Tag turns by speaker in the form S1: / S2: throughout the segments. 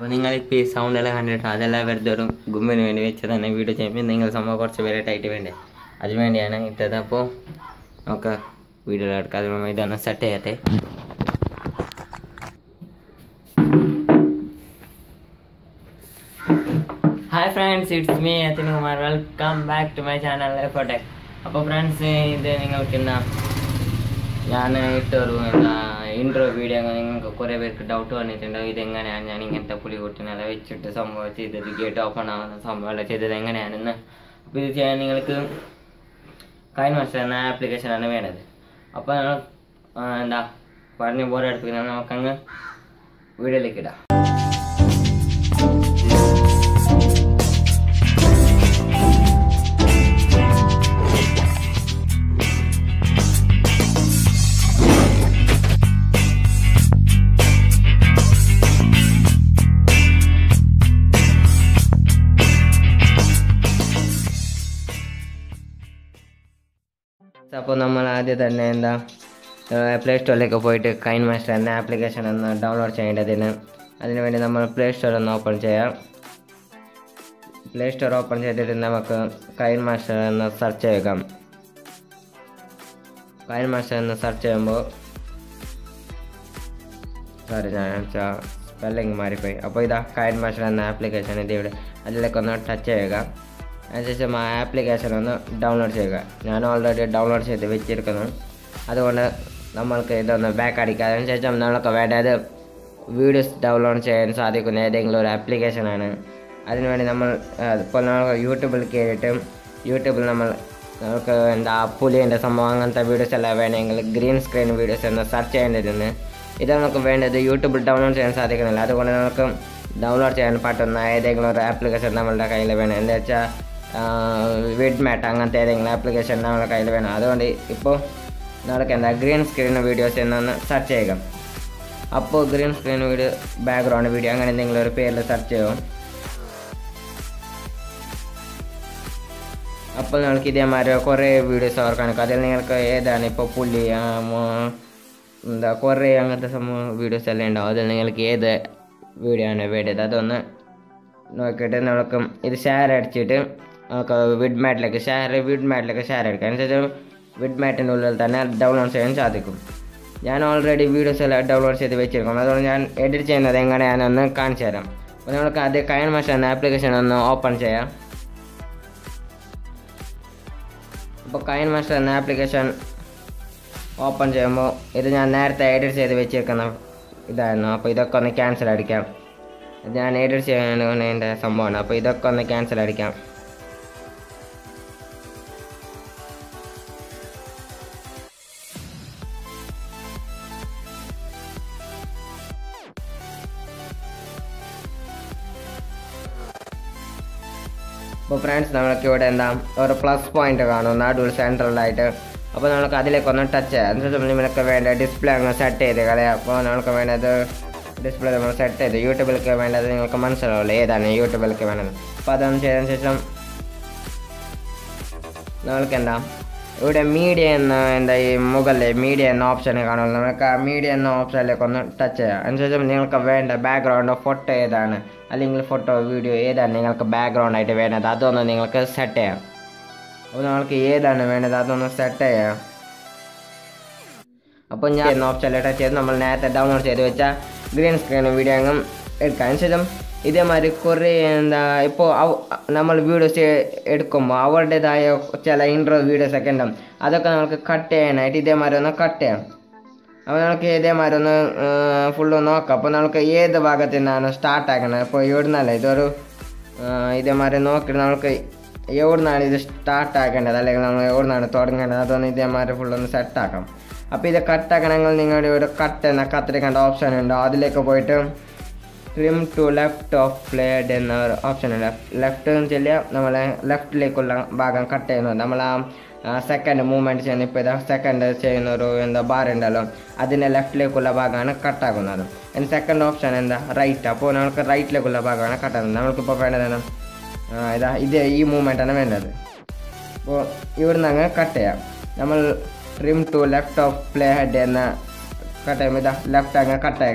S1: അപ്പോൾ നിങ്ങളിപ്പോൾ ഈ സൗണ്ട് എല്ലാം കണ്ടിട്ട് അതെല്ലാം വെറുതെ ഒരു ഗുമ്മിന് വേണ്ടി വെച്ച് തന്നെ വീഡിയോ ചെയ്യുമ്പോൾ നിങ്ങൾ സംഭവം കുറച്ച് പേരായിട്ടായിട്ട് വേണ്ടേ അതിന് വേണ്ടിയാണ് ഇട്ടത് അപ്പോൾ നമുക്ക് വീഡിയോ എടുക്കാം അതിന് ഇതൊന്ന് സെറ്റ് ചെയ്യട്ടെ hi friends it's me Athin Kumar welcome back to my channel എഫോട്ടെ അപ്പോൾ ഫ്രണ്ട്സ് ഇത് നിങ്ങൾക്ക് എന്താ ഞാൻ ഇട്ടൊരു എന്താ ഇൻട്രോ വീഡിയോ നിങ്ങൾക്ക് കുറേ പേർക്ക് ഡൗട്ട് വന്നിട്ടുണ്ടാവും ഇതെങ്ങനെയാണ് ഞാൻ ഇങ്ങനത്തെ പുളി കൂട്ടിനെല്ലാം വെച്ചിട്ട് സംഭവം ചെയ്തത് ഗേറ്റ് ഓപ്പൺ ആവുന്ന സംഭവമെല്ലാം ചെയ്തത് എങ്ങനെയാണെന്ന് അപ്പോൾ ഇത് ചെയ്യാൻ നിങ്ങൾക്ക് കൈൻ മാസ്റ്റർ എന്ന ആപ്ലിക്കേഷനാണ് വേണ്ടത് അപ്പോൾ നമ്മൾ ആ, എന്താ പറഞ്ഞ് ബോർഡ് എടുപ്പിക്കുന്ന നമുക്കങ്ങ് വീഡിയോയിലേക്ക് ഇടാം അപ്പോൾ നമ്മൾ ആദ്യം തന്നെ എന്താ പ്ലേ സ്റ്റോറിലേക്ക് പോയിട്ട് കൈൻ മാസ്റ്റർ എന്ന ആപ്ലിക്കേഷൻ ഒന്ന് ഡൗൺലോഡ് ചെയ്യേണ്ടതിന് അതിനുവേണ്ടി നമ്മൾ പ്ലേ സ്റ്റോർ ഒന്ന് ഓപ്പൺ ചെയ്യാം പ്ലേ സ്റ്റോർ ഓപ്പൺ ചെയ്തിട്ട് നമുക്ക് കൈൻ മാസ്റ്റർ എന്ന് സെർച്ച് ചെയ്യുക കൈൻ മാസ്റ്റർ എന്ന് സെർച്ച് ചെയ്യുമ്പോൾ സോറി ഞാൻ സ്പെല്ലിങ് മാറിപ്പോയി അപ്പോൾ ഇതാ കൈൻ മാസ്റ്റർ എന്ന ആപ്ലിക്കേഷൻ ഇത് ഇവിടെ അതിലേക്ക് ഒന്ന് ടച്ച് ചെയ്യുക അതിനുശേഷം ആ ആപ്ലിക്കേഷൻ ഒന്ന് ഡൗൺലോഡ് ചെയ്യുക ഞാൻ ഓൾറെഡി ഡൗൺലോഡ് ചെയ്ത് വെച്ചിരിക്കുന്നു അതുകൊണ്ട് നമ്മൾക്ക് ഇതൊന്ന് ബാക്ക് അടിക്കുക അതിനുശേഷം നമ്മൾക്ക് വേണ്ടത് വീഡിയോസ് ഡൗൺലോഡ് ചെയ്യാൻ സാധിക്കുന്ന ഏതെങ്കിലും ഒരു ആപ്ലിക്കേഷനാണ് അതിനുവേണ്ടി നമ്മൾ ആ, ഇപ്പോൾ നമ്മൾ യൂട്യൂബിൽ കയറിയിട്ട് യൂട്യൂബിൽ നമ്മൾ നമുക്ക് എന്താ പുലിൻ്റെ സംഭവം അങ്ങനത്തെ വീഡിയോസ് എല്ലാം വേണമെങ്കിൽ ഗ്രീൻ സ്ക്രീൻ വീഡിയോസ് എന്ന് സെർച്ച് ചെയ്യേണ്ടതുണ്ട് ഇത് നമുക്ക് വേണ്ടത് യൂട്യൂബിൽ ഡൗൺലോഡ് ചെയ്യാൻ സാധിക്കുന്നില്ല അതുകൊണ്ട് നമുക്ക് ഡൗൺലോഡ് ചെയ്യാൻ പറ്റുന്ന ഏതെങ്കിലും ഒരു ആപ്ലിക്കേഷൻ നമ്മളുടെ കയ്യിൽ വേണം എന്താ വെച്ചാൽ വിഡ് മാറ്റ് അങ്ങനത്തെ ഏതെങ്കിലും ആപ്ലിക്കേഷൻ നമ്മുടെ കയ്യിൽ വേണം അതുകൊണ്ട് ഇപ്പോൾ നമുക്ക് എന്താ ഗ്രീൻ സ്ക്രീൻ വീഡിയോസ് എന്നൊന്ന് സെർച്ച് ചെയ്യുക അപ്പോൾ green screen video background video അങ്ങനെ എന്തെങ്കിലും ഒരു പേരിൽ സെർച്ച് ചെയ്യും അപ്പോൾ നിങ്ങൾക്ക് ഇതേമാതിരി കുറേ വീഡിയോസ് അവർ കാണിക്കും അതിൽ നിങ്ങൾക്ക് ഏതാണ് ഇപ്പോൾ പുലി ആ, മോ- എന്താ കുറേ അങ്ങനത്തെ സംഭവം വീഡിയോസ് എല്ലാം ഉണ്ടാവും അതിൽ നിങ്ങൾക്ക് ഏത് വീഡിയോ ആണ് വേണ്ടത് അതൊന്ന് നോക്കിയിട്ട് നമുക്ക് ഇത് ഷെയർ അടിച്ചിട്ട് നമുക്ക് വിഡ് മാറ്റിലേക്ക് ഷെയർ വിഡ് മാറ്റിലേക്ക് ഷെയർ അടിക്കാം അതിനുശേഷം വിഡ് മാറ്റിൻ്റെ ഉള്ളിൽ തന്നെ ഡൗൺലോഡ് ചെയ്യാൻ സാധിക്കും ഞാൻ ഓൾറെഡി വീഡിയോസ് എല്ലാം ഡൗൺലോഡ് ചെയ്ത് വെച്ചിരിക്കും അതുകൊണ്ട് ഞാൻ എഡിറ്റ് ചെയ്യുന്നത് എങ്ങനെയാണെന്ന് കാണിച്ചു തരാം അപ്പോൾ നമുക്ക് അത് കയൻ മാഷ എന്ന ആപ്ലിക്കേഷൻ ഒന്ന് ഓപ്പൺ ചെയ്യാം അപ്പോൾ കൈൻ മാസ്റ്റർ എന്ന ആപ്ലിക്കേഷൻ ഓപ്പൺ ചെയ്യുമ്പോൾ ഇത് ഞാൻ നേരത്തെ എഡിറ്റ് ചെയ്ത് വെച്ചിരിക്കുന്ന ഇതായിരുന്നു അപ്പോൾ ഇതൊക്കെ ഒന്ന് ക്യാൻസൽ അടിക്കാം ഇത് ഞാൻ എഡിറ്റ് ചെയ്യാൻ എൻ്റെ സംഭവമാണ് അപ്പോൾ ഇതൊക്കെ ഒന്ന് ക്യാൻസൽ അടിക്കാം അപ്പോൾ ഫ്രണ്ട്സ് നമ്മൾക്ക് ഇവിടെ എന്താ ഒരു പ്ലസ് പോയിന്റ് കാണും നടുവിൽ സെൻട്രലായിട്ട് അപ്പോൾ നമുക്ക് അതിലേക്ക് ഒന്ന് ടച്ച് ചെയ്യാം അതിനുശേഷം നിങ്ങൾക്ക് വേണ്ട ഡിസ്പ്ലേ അങ്ങ് സെറ്റ് ചെയ്ത് കളയാം അപ്പോൾ നമുക്ക് വേണ്ടത് ഡിസ്പ്ലേ നമ്മൾ സെറ്റ് ചെയ്ത് യൂട്യൂബിലേക്ക് വേണ്ടത് നിങ്ങൾക്ക് മനസ്സിലാവില്ല ഏതാണ് യൂട്യൂബിലേക്ക് വേണ്ടത് അപ്പോൾ അതൊന്ന് ചെയ്തതിന് ശേഷം നമ്മൾക്ക് എന്താ ഇവിടെ മീഡിയ എന്ന എന്താ ഈ മുകളിൽ മീഡിയ എന്ന ഓപ്ഷൻ കാണുമല്ലോ നമുക്ക് ആ മീഡിയ എന്ന ഓപ്ഷനിലേക്ക് ഒന്ന് ടച്ച് ചെയ്യാം അതിനുശേഷം നിങ്ങൾക്ക് വേണ്ട ബാക്ക്ഗ്രൗണ്ട് ഫോട്ടോ ഏതാണ് അല്ലെങ്കിൽ ഫോട്ടോ വീഡിയോ ഏതാണ് നിങ്ങൾക്ക് ബാക്ക്ഗ്രൗണ്ട് ആയിട്ട് വേണ്ടത് അതൊന്ന് നിങ്ങൾക്ക് സെറ്റ് ചെയ്യാം അപ്പോൾ നിങ്ങൾക്ക് ഏതാണ് വേണ്ടത് അതൊന്ന് സെറ്റ് ചെയ്യാം അപ്പോൾ ഞാൻ എന്ന ഓപ്ഷനിൽ ടച്ച് ചെയ്ത് നമ്മൾ നേരത്തെ ഡൗൺലോഡ് ചെയ്ത് വെച്ച ഗ്രീൻ സ്ക്രീൻ വീഡിയോ അങ്ങും എടുക്കാം അതിനുശേഷം ഇതേമാതിരി കുറേ എന്താ ഇപ്പോൾ നമ്മൾ വീഡിയോസ് എടുക്കുമ്പോൾ അവരുടേതായ ചില ഇൻട്രോ വീഡിയോസ് ഒക്കെ ഉണ്ടാവും അതൊക്കെ നമുക്ക് കട്ട് ചെയ്യാനായിട്ട് ഇതേമാതിരി ഒന്ന് കട്ട് ചെയ്യാം അപ്പോൾ നമുക്ക് ഇതേമാതിരി ഒന്ന് ഫുള്ള് നോക്കാം അപ്പോൾ നമുക്ക് ഏത് ഭാഗത്തു നിന്നാണ് സ്റ്റാർട്ട് ആക്കുന്നത് ഇപ്പോൾ എവിടുന്നല്ല ഇതൊരു ആ, ഇതേമാതിരി നോക്കിയിട്ട് നമുക്ക് എവിടുന്നാണ് ഇത് സ്റ്റാർട്ട് ആക്കേണ്ടത് അല്ലെങ്കിൽ നമ്മൾ എവിടുന്നാണ് തുടങ്ങേണ്ടത് അതൊന്ന് ഇതേമാതിരി ഫുള്ളൊന്ന് സെറ്റാക്കാം അപ്പോൾ ഇത് കട്ടാക്കണമെങ്കിൽ നിങ്ങളുടെ ഇവിടെ കട്ട് എന്ന കത്തിരിക്കേണ്ട ഓപ്ഷൻ ഉണ്ട് അതിലേക്ക് പോയിട്ട് trim to left of playhead എന്ന ഒരു ഓപ്ഷൻ ഉണ്ട് ലെഫ്റ്റ് എന്ന് വെച്ചാൽ നമ്മളെ ലെഫ്റ്റിലേക്കുള്ള ഭാഗം കട്ട് ചെയ്യുന്നത് നമ്മൾ ആ സെക്കൻഡ് മൂവ്മെൻറ്റ് ചെയ്യുന്ന ഇപ്പോൾ ഇതാ സെക്കൻഡ് ചെയ്യുന്ന ഒരു എന്താ ബാർ ഉണ്ടല്ലോ അതിൻ്റെ ലെഫ്റ്റിലേക്കുള്ള ഭാഗമാണ് കട്ടാക്കുന്നത് അതിന് സെക്കൻഡ് ഓപ്ഷൻ എന്താ റൈറ്റ് അപ്പോൾ നമുക്ക് റൈറ്റിലേക്കുള്ള ഭാഗമാണ് കട്ടാക്കുന്നത് നമ്മൾക്കിപ്പോൾ വേണ്ടതാണ് ആ, ഇതാ ഇത് ഈ മൂവ്മെൻറ്റാണ് വേണ്ടത് അപ്പോൾ ഇവിടുന്ന് അങ്ങ് കട്ട് ചെയ്യാം നമ്മൾ trim to left of playhead എന്ന കട്ട് ചെയ്യുമ്പോൾ ഇതാ ലെഫ്റ്റ് അങ്ങ് കട്ട് ആക്കണം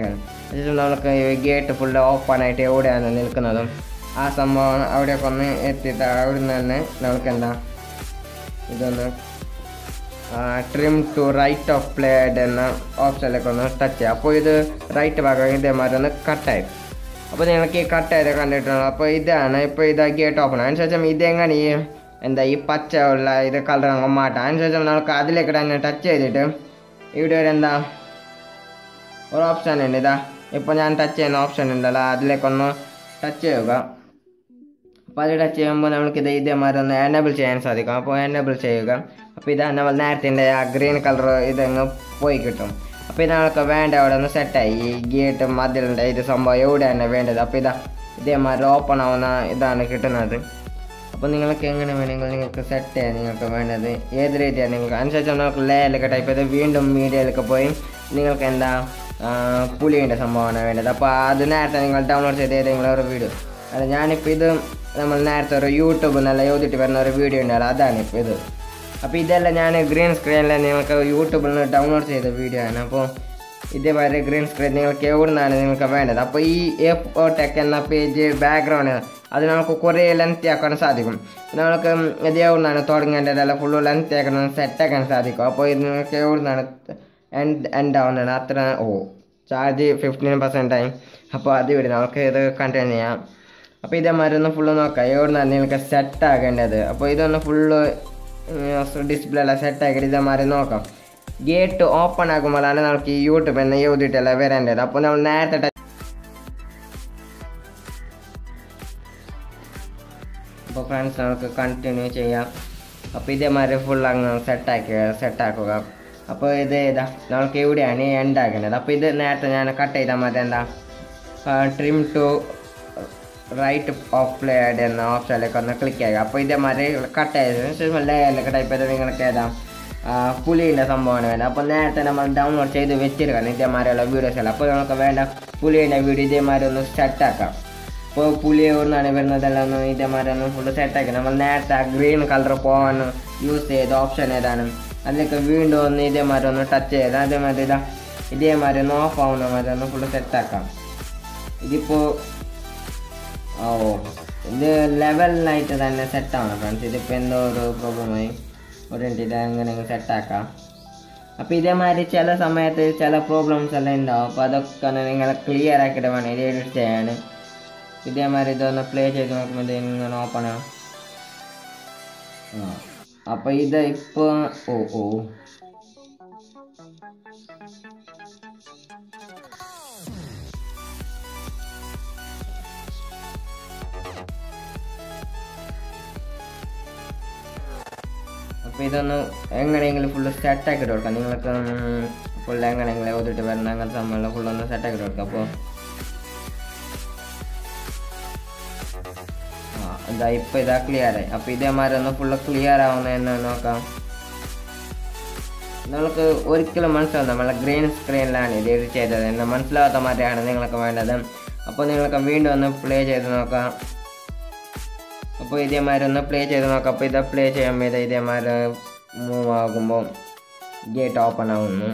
S1: അതിനുശേഷം നമുക്ക് ഗേറ്റ് ഫുള്ള് ഓപ്പൺ ആയിട്ട് എവിടെയാണ് നിൽക്കുന്നതും ആ സംഭവം അവിടെയൊക്കെ ഒന്ന് എത്തിയിട്ട് അവിടെ നിന്ന് തന്നെ നമുക്ക് എന്താ ഇതൊന്ന് trim to right of playhead എന്ന ഓപ്ഷനിലേക്ക് ഒന്ന് ടച്ച് ചെയ്യുക അപ്പോൾ ഇത് റൈറ്റ് ഭാഗം ഇതേമാതിരി ഒന്ന് കട്ടായി അപ്പോൾ നിങ്ങൾക്ക് ഈ കട്ടായത് കണ്ടിട്ടുണ്ടോ അപ്പോൾ ഇതാണ് ഇപ്പോൾ ഇത് ഗേറ്റ് ഓപ്പൺ അതിനുശേഷം ഇതെങ്ങനെ ഈ എന്താ ഈ പച്ച ഉള്ള ഇത് കളർ അങ്ങ് മാറ്റാം അതിനുശേഷം നമുക്ക് അതിലേക്ക് തന്നെ ടച്ച് ചെയ്തിട്ട് ഇവിടെ ഒരു എന്താ ഒരു ഓപ്ഷൻ ഉണ്ട് ഇതാ ഇപ്പോൾ ഞാൻ ടച്ച് ചെയ്യുന്ന ഓപ്ഷൻ ഉണ്ടല്ലോ അതിലേക്കൊന്ന് ടച്ച് ചെയ്യുക അപ്പോൾ അത് ടച്ച് ചെയ്യുമ്പോൾ നമുക്ക് ഇത് ഇതേമാതിരി ഒന്ന് എനേബിൾ ചെയ്യാൻ സാധിക്കും അപ്പോൾ എനേബിൾ ചെയ്യുക അപ്പോൾ ഇതാ നമ്മൾ നേരത്തെ ആ ഗ്രീൻ കളർ ഇതങ്ങ് പോയി കിട്ടും അപ്പോൾ ഇത് നമുക്ക് വേണ്ട അവിടെ ഒന്ന് സെറ്റായി ഈ ഗേറ്റ് മതിലുണ്ട് ഇത് സംഭവം എവിടെയാണ് വേണ്ടത് അപ്പോൾ ഇതാ ഇതേമാതിരി ഓപ്പൺ ആവുന്ന ഇതാണ് കിട്ടുന്നത് അപ്പോൾ നിങ്ങൾക്ക് എങ്ങനെ വേണമെങ്കിൽ നിങ്ങൾക്ക് സെറ്റ് ചെയ്യാൻ നിങ്ങൾക്ക് വേണ്ടത് ഏത് രീതിയാണ് നിങ്ങൾക്ക് അനുസരിച്ച് നിങ്ങൾക്ക് ലേയിലൊക്കെ ടൈപ്പ് ചെയ്ത് വീണ്ടും മീഡിയയിലൊക്കെ പോയി നിങ്ങൾക്ക് എന്താ ആ, പുലിയുടെ സംഭവമാണ് വേണ്ടത് അപ്പോൾ അത് നേരത്തെ നിങ്ങൾ ഡൗൺലോഡ് ചെയ്ത് ഏതെങ്കിലും ഒരു വീഡിയോ അല്ല ഞാനിപ്പോൾ ഇത് നമ്മൾ നേരത്തെ ഒരു യൂട്യൂബിൽ നല്ല എഴുതിയിട്ട് വരുന്ന ഒരു വീഡിയോ ഉണ്ടല്ലോ അതാണ് ഇപ്പോൾ ഇത് അപ്പോൾ ഇതെല്ലാം ഞാൻ ഗ്രീൻ സ്ക്രീനിൽ നിങ്ങൾക്ക് യൂട്യൂബിൽ നിന്ന് ഡൗൺലോഡ് ചെയ്ത വീഡിയോ ആണ് അപ്പോൾ ഇതേമാതിരി ഗ്രീൻ സ്ക്രീൻ നിങ്ങൾക്ക് എവിടെ നിന്നാണ് നിങ്ങൾക്ക് വേണ്ടത് അപ്പോൾ ഈ എഫ് ടെക് എന്ന പേജ് ബാക്ക്ഗ്രൗണ്ട് അത് നമുക്ക് കുറേ ലെങ്ത് ആക്കാൻ സാധിക്കും നമുക്ക് ഇത് എവിടെ നിന്നാണ് തുടങ്ങേണ്ടതല്ല ഫുള്ള് ലെങ്ത് ആക്കാൻ സെറ്റ് ആക്കാൻ സാധിക്കും അപ്പോൾ ഇത് നിങ്ങൾക്ക് എവിടെ നിന്നാണ് എൻഡ് എൻഡ് ആവുന്നതാണ് അത്ര ഓ ചാർജ് ഫിഫ്റ്റീൻ പെർസെൻ്റ് ആയി അപ്പോൾ അത് ഇവിടെ നമുക്ക് ഇത് കണ്ടിന്യൂ ചെയ്യാം അപ്പോൾ ഇതേമാതിരി ഒന്ന് ഫുള്ള് നോക്കാം എവിടെ നിന്നാണ് നിങ്ങൾക്ക് സെറ്റ് ആക്കേണ്ടത് അപ്പോൾ ഇതൊന്ന് ഫുള്ള് ഡിസ്പ്ലേ എല്ലാം സെറ്റ് ആക്കിയിട്ട് ഇതേമാതിരി നോക്കാം ഗേറ്റ് ഓപ്പൺ ആകുമ്പോഴാണ് നമുക്ക് ഈ യൂട്യൂബ് എന്ന് എഴുതിയിട്ടല്ല വരേണ്ടത് അപ്പോൾ നമ്മൾ നേരത്തെ ടച്ച് അപ്പോൾ ഫ്രണ്ട്സ് നമുക്ക് കണ്ടിന്യൂ ചെയ്യാം അപ്പോൾ ഇതേമാതിരി ഫുൾ അങ്ങ് സെറ്റാക്കി സെറ്റാക്കുക അപ്പോൾ ഇത് ഇതാ നമുക്ക് എവിടെയാണ് എൻഡ് ആക്കേണ്ടത് അപ്പോൾ ഇത് നേരത്തെ ഞാൻ കട്ട് ചെയ്താൽ മതി എന്താ trim to right of playhead എന്ന ഓപ്ഷനിലേക്ക് ഒന്ന് ക്ലിക്ക് ചെയ്യുക അപ്പോൾ ഇതേമാതിരി കട്ട് ചെയ്തതിന് ശേഷം ലേയറിലൊക്കെ ടൈപ്പ് ചെയ്ത് നിങ്ങൾക്ക് ഏതാ ആ, പുലിയുടെ സംഭവമാണ് വേണ്ടത് അപ്പോൾ നേരത്തെ നമ്മൾ ഡൗൺലോഡ് ചെയ്ത് വെച്ചിരിക്കണം ഇതേമാതിരിയുള്ള വീഡിയോസ് എല്ലാം അപ്പോൾ നമുക്ക് വേണ്ട പുലിയുടെ വീഡിയോ ഇതേമാതിരി ഒന്ന് സെറ്റാക്കാം ഇപ്പോൾ പുലി എവിടുന്നാണ് വരുന്നതെല്ലാം ഒന്ന് ഇതേമാതിരി ഒന്ന് ഫുള്ള് സെറ്റാക്കി നമ്മൾ നേരത്തെ ആ ഗ്രീൻ കളർ പോകാൻ യൂസ് ചെയ്ത ഓപ്ഷൻ ഏതാണ് അതിലേക്ക് വീണ്ടും ഒന്ന് ഇതേമാതിരി ഒന്ന് ടച്ച് ചെയ്ത് അതേമാതിരി ഇതാ ഇതേമാതിരി ഒന്ന് ഓഫ് ആവുന്ന മാതിരി ഒന്ന് ഫുള്ള് സെറ്റാക്കാം ഇതിപ്പോൾ ഓ ഇത് ലെവലിനായിട്ട് തന്നെ സെറ്റാവണം ഫ്രണ്ട്സ് ഇതിപ്പോൾ എന്തോ ഒരു പ്രോബ്ലമായി ഒരു മിനിറ്റ് ഇത് എങ്ങനെ സെറ്റാക്കാം അപ്പോൾ ഇതേമാതിരി ചില സമയത്ത് ചില പ്രോബ്ലംസ് എല്ലാം ഉണ്ടാവും അപ്പോൾ അതൊക്കെ ഒന്ന് നിങ്ങൾ ക്ലിയർ ആക്കിയിട്ട് വേണം ഇത് എഡിറ്റ് ചെയ്യാൻ ഇതേമാതിരി ഇതൊന്ന് പ്ലേ ചെയ്ത് നോക്കുമ്പോൾ ഇത് ഇങ്ങനെ ഓപ്പൺ ആവും ആ അപ്പോൾ ഇത് ഇപ്പോൾ ഓ ഓ അപ്പോൾ ഇതൊന്ന് എങ്ങനെയെങ്കിലും ഫുള്ള് സെറ്റാക്കിയിട്ട് കൊടുക്കാം നിങ്ങൾക്ക് ഫുൾ എങ്ങനെയെങ്കിലും ഓതിട്ട് വരുന്ന അങ്ങനത്തെ സംഭവം ഫുള്ളൊന്ന് സെറ്റാക്കിയിട്ട് കൊടുക്കാം അപ്പോൾ ആ ഇതാ ഇപ്പോൾ ഇതാ ക്ലിയർ ആയി അപ്പോൾ ഇതേമാതിരി ഒന്ന് ഫുള്ള് ക്ലിയർ ആവുന്നതെന്ന് നോക്കാം നിങ്ങൾക്ക് ഒരിക്കലും മനസ്സിലാവും നമ്മളെ ഗ്രീൻ സ്ക്രീനിലാണ് ഇത് എഡിറ്റ് ചെയ്തത് എന്ന് മനസ്സിലാവാത്ത മാതിരിയാണ് നിങ്ങൾക്ക് വേണ്ടത് അപ്പോൾ നിങ്ങൾക്ക് വീണ്ടും ഒന്ന് പ്ലേ ചെയ്ത് നോക്കാം അപ്പോൾ ഇതേമാതിരി ഒന്ന് പ്ലേ ചെയ്ത് നോക്കാം അപ്പോൾ ഇത് പ്ലേ ചെയ്യുമ്പോൾ ഇത് ഇതേമാതിരി മൂവ് ആകുമ്പോൾ ഗേറ്റ് ഓപ്പൺ ആവുന്നു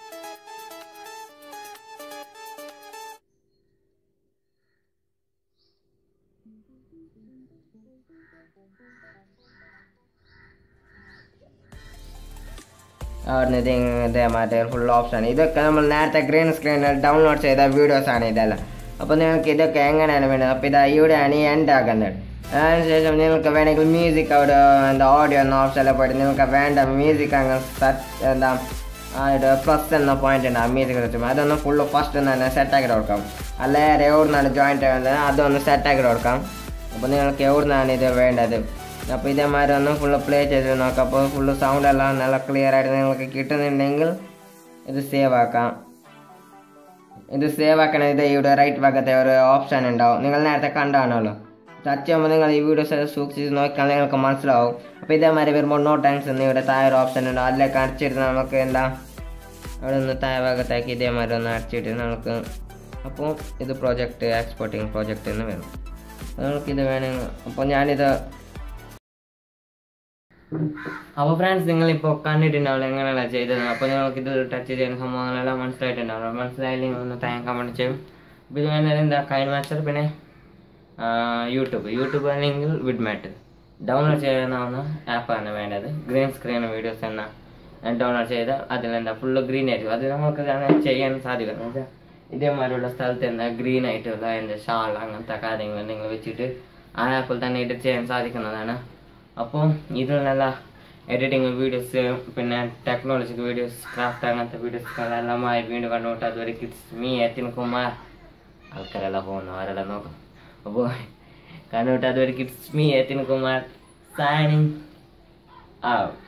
S1: അവിടുന്ന് ഇത് ഇതേമാതിരി ഫുൾ ഓപ്ഷൻ ഇതൊക്കെ നമ്മൾ നേരത്തെ ഗ്രീൻ സ്ക്രീനിൽ ഡൗൺലോഡ് ചെയ്ത വീഡിയോസാണ് ഇതെല്ലാം അപ്പോൾ നിങ്ങൾക്ക് ഇതൊക്കെ എങ്ങനെയാണ് വേണ്ടത് അപ്പോൾ ഇതാ ഇവിടെയാണ് ഈ എൻഡ് ആക്കുന്നത് അതിനുശേഷം നിങ്ങൾക്ക് വേണമെങ്കിൽ മ്യൂസിക് അവിടെ എന്താ ഓഡിയോ എന്ന ഓപ്ഷനിൽ പോയിട്ട് നിങ്ങൾക്ക് വേണ്ട മ്യൂസിക് അങ്ങ് സെറ്റ് എന്താ ആ ഒരു പ്ലസ് എന്ന പോയിന്റ് ഉണ്ട് ആ മ്യൂസിക് സിസ്റ്റം അതൊന്ന് ഫുള്ള് ഫസ്റ്റ് തന്നെ സെറ്റാക്കി കൊടുക്കാം അല്ലെ എവിടുന്നാണ് ജോയിൻ്റ് ആകുന്നത് അതൊന്ന് സെറ്റാക്കി കൊടുക്കാം അപ്പോൾ നിങ്ങൾക്ക് എവിടുന്നാണ് ഇത് വേണ്ടത് അപ്പോൾ ഇതേമാതിരി ഒന്ന് ഫുള്ള് പ്ലേ ചെയ്ത് നോക്കാം അപ്പോൾ ഫുള്ള് സൗണ്ട് എല്ലാം നല്ല ക്ലിയർ ആയിട്ട് നിങ്ങൾക്ക് കിട്ടുന്നുണ്ടെങ്കിൽ ഇത് സേവ് ആക്കാം ഇത് സേവ് ആക്കണ ഇത് ഇവിടെ റൈറ്റ് ഭാഗത്തെ ഒരു ഓപ്ഷൻ ഉണ്ടാവും നിങ്ങൾ നേരത്തെ കണ്ടാണല്ലോ ടച്ച് ചെയ്യുമ്പോൾ നിങ്ങൾ ഈ വീഡിയോസ് സൂക്ഷിച്ച് നോക്കിയാൽ നിങ്ങൾക്ക് മനസ്സിലാവും അപ്പോൾ ഇതേമാതിരി വരുമ്പോൾ നോ ടൈംസ് എന്ന് ഇവിടെ താഴെ ഒരു ഓപ്ഷൻ ഉണ്ട് അതിലേക്ക് അടിച്ചിട്ട് നമുക്ക് എന്താ അവിടെ നിന്ന് താഴെ ഭാഗത്തേക്ക് ഇതേമാതിരി ഒന്ന് അടിച്ചിട്ട് നമുക്ക് അപ്പോൾ ഇത് പ്രോജക്റ്റ് എക്സ്പോർട്ടിങ് പ്രോജക്റ്റ് എന്ന് വരും അപ്പോൾ നമുക്കിത് വേണമെങ്കിൽ അപ്പോൾ ഞാനിത് അപ്പോൾ ഫ്രണ്ട്സ് നിങ്ങളിപ്പോൾ കണ്ടിട്ടുണ്ടാവില്ല എങ്ങനെയല്ല ചെയ്തത് അപ്പോൾ നിങ്ങൾക്ക് ഇത് ടച്ച് ചെയ്യുന്ന സംഭവങ്ങളെല്ലാം മനസ്സിലായിട്ടുണ്ടാവില്ല മനസ്സിലായില്ലെങ്കിൽ ഒന്ന് താങ്കൾ കമൻറ്റ് ചെയ്യും അപ്പോൾ ഇത് വേണ്ടത് എന്താ കൈൻ മാസ്റ്റർ പിന്നെ ആ, യൂട്യൂബ് യൂട്യൂബ് അല്ലെങ്കിൽ വിഡ്മാറ്റ് ഡൗൺലോഡ് ചെയ്യാവുന്ന ആപ്പാണ് വേണ്ടത് ഗ്രീൻ സ്ക്രീൻ വീഡിയോസ് എന്ന ഡൗൺലോഡ് ചെയ്ത് അതിലെന്താ ഫുള്ള് ഗ്രീൻ ആയിരിക്കും അത് നമുക്ക് അങ്ങനെ ചെയ്യാൻ സാധിക്കും എന്ന് വെച്ചാൽ ഇതേമാതിരിയുള്ള സ്ഥലത്ത് എന്താ ഗ്രീൻ ആയിട്ടുള്ള എന്താ ഷാൾ അങ്ങനത്തെ കാര്യങ്ങൾ നിങ്ങൾ വെച്ചിട്ട് ആ ആപ്പിൽ തന്നെ എഡിറ്റ് ചെയ്യാൻ സാധിക്കുന്നതാണ് അപ്പോൾ ഇതിൽ നല്ല എഡിറ്റിംഗ് വീഡിയോസ് പിന്നെ ടെക്നോളജിക്ക് വീഡിയോസ് ക്രാഫ്റ്റ് അങ്ങനത്തെ വീഡിയോസുകളെല്ലാമായി വീണ്ടും കണ്ടുമുട്ടാം അതുവരെ കിഡ്സ് മീ എത്തിൻ കുമാർ ആൾക്കാരെല്ലാം പോകുന്നു അവരെല്ലാം നോക്കും അപ്പോൾ കണ്ടുമുട്ടാം അതുവരെ kids me Athin Kumar signing out